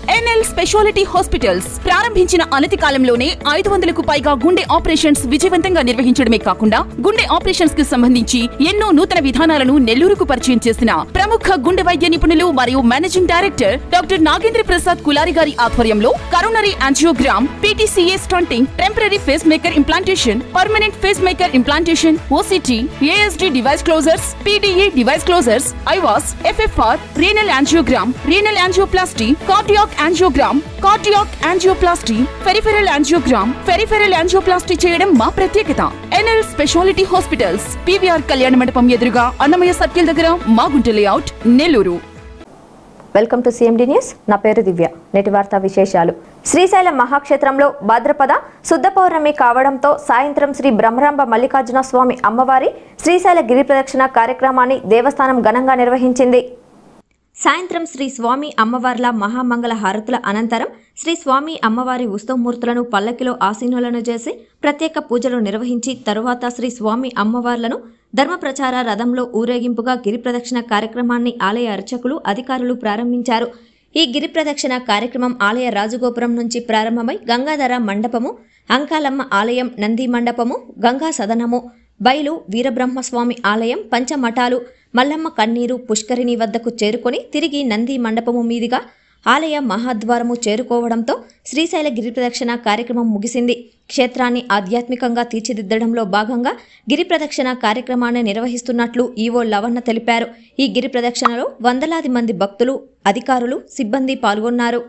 NL speciality hospitals ప్రారంభించిన అనతి కాలంలోనే ఐదు వందలకు పైగా గుండె ఆపరేషన్స్ విజయవంతంగా నిర్వహించడమే కాకుండా గుండె ఆపరేషన్స్ కి సంబంధించి ఎన్నో నూతన విధానాలను నెల్లూరుకు పరిచయం చేసిన ప్రముఖ గుండె వైద్య నిపుణులు మరియు managing director doctor Nagendra Prasad Kulari గారి ఆధ్వర్యంలో coronary angiogram PTCA stenting temporary pacemaker implantation permanent pacemaker implantation OCT ASD device closures PDA device closures IVUS FFR renal angiogram renal angioplasty cardiac angiogram cardiac angioplasty peripheral angiogram peripheral angioplasty చేయడం మా ప్రత్యేకత NL speciality hospitals PVR కళ్యాణ మండపం ఎదురుగా Annamayya circle దగ్గర Magunta layout Nellore welcome to CMD news నా పేరు దివ్య నేటి వార్తా విశేషాలు శ్రీశైలం మహాక్షేత్రంలో భాద్రపద శుద్ధ పౌర్ణమి కావడంతో సాయంత్రం శ్రీ బ్రహ్మరాంబ మల్లికార్జున స్వామి అమ్మవారి శ్రీశైల గిరి ప్రదక్షిణ కార్యక్రమాన్ని దేవస్థానం ఘనంగా నిర్వహించింది సాయంత్రం శ్రీ స్వామి అమ్మవార్ల మహామంగళ హారతుల అనంతరం శ్రీ స్వామి అమ్మవారి ఉత్సవమూర్తులను పల్లకిలో ఆసీనులను చేసి ప్రత్యేక పూజలు నిర్వహించి తరువాత శ్రీ స్వామి అమ్మవార్లను ధర్మ ప్రచార రథంలో ఊరేగింపుగా గిరి ప్రదక్షిణ కార్యక్రమాన్ని ఆలయ అర్చకులు అధికారులు ప్రారంభించారు ఈ గిరి ప్రదక్షిణ కార్యక్రమం ఆలయ రాజగోపురం నుంచి ప్రారంభమై గంగాధర మండపము అంకాలమ్మ ఆలయం నంది మండపము గంగా సదనము బయలు వీరబ్రహ్మస్వామి ఆలయం పంచమఠాలు మల్లమ్మ కన్నీరు పుష్కరిణి వద్దకు చేరుకొని తిరిగి నంది మండపము మీదుగా ఆలయ మహాద్వారము చేరుకోవడంతో శ్రీశైల గిరి ప్రదక్షిణ కార్యక్రమం ముగిసింది క్షేత్రాన్ని ఆధ్యాత్మికంగా తీర్చిదిద్దడంలో భాగంగా గిరి ప్రదక్షిణ కార్యక్రమాన్ని నిర్వహిస్తున్నట్లు ఈవో లవన్న తెలిపారు ఈ గిరి ప్రదక్షిణలో వందలాది మంది భక్తులు అధికారులు సిబ్బంది పాల్గొన్నారు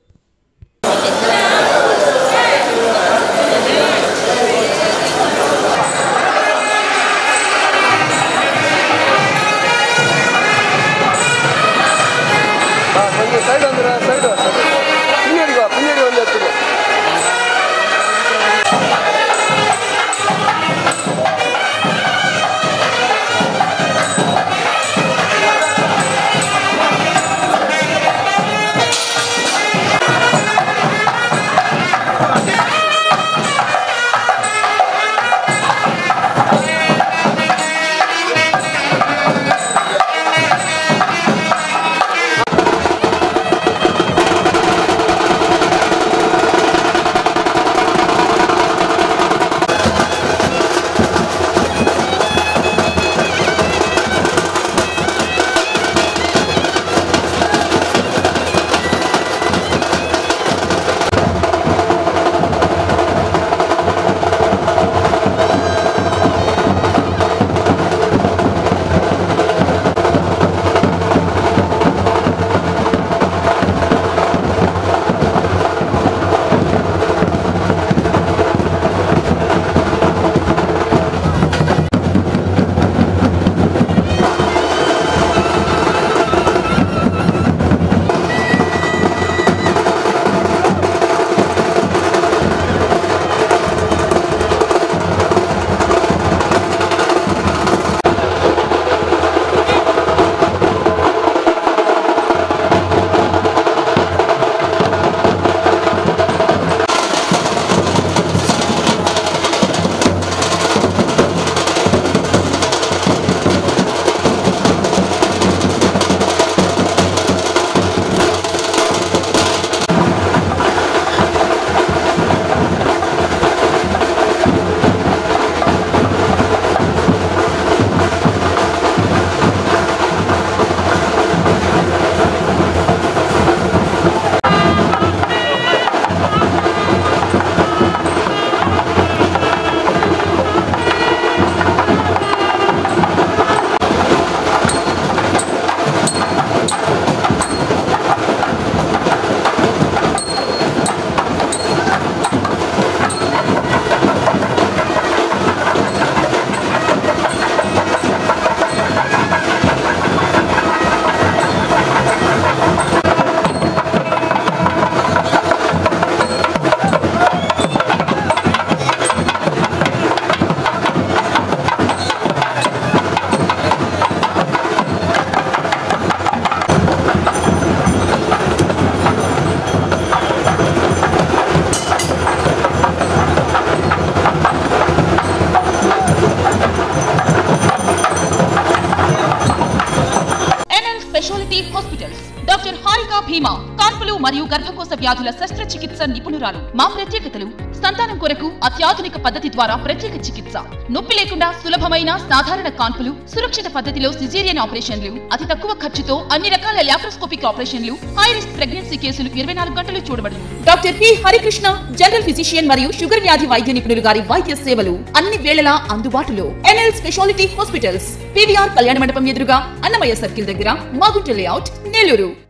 கொஞ்சம் சைடு வந்துடுறேன் சைடு பின்னாடி வா பின்னாடி வந்து எடுத்துக்கோ Thank మరియు గర్భకోశ వ్యాధుల శస్త్రచికిత్స నిపుణురాలు మా ప్రత్యేకతలు సంతానం కొరకు అత్యాధునిక పద్ధతి ద్వారా ప్రత్యేక చికిత్స నొప్పి లేకుండా సులభమైన సాధారణ కాన్పులు సురక్షిత పద్ధతిలో సిజేరియన్ ఆపరేషన్లు అతి తక్కువ ఖర్చుతో అన్ని రకాల లాప్రోస్కోపిక్ ఆపరేషన్లు హై రిస్క్ ప్రెగ్నెన్సీ కేసులు ఇరవై నాలుగు గంటలు చూడబడును doctor P Harikrishna general physician మరియు షుగర్ వ్యాధి వైద్య నిపుణులు గారి వైద్య సేవలు అన్ని వేళలా అందుబాటులో ఎన్ఎల్ స్పెషాలిటీ హాస్పిటల్స్ పివిఆర్ కళ్యాణ మండపం ఎదురుగా అన్నమయ్య సర్కిల్ దగ్గర మాగుంట లేఅవుట్ నెల్లూరు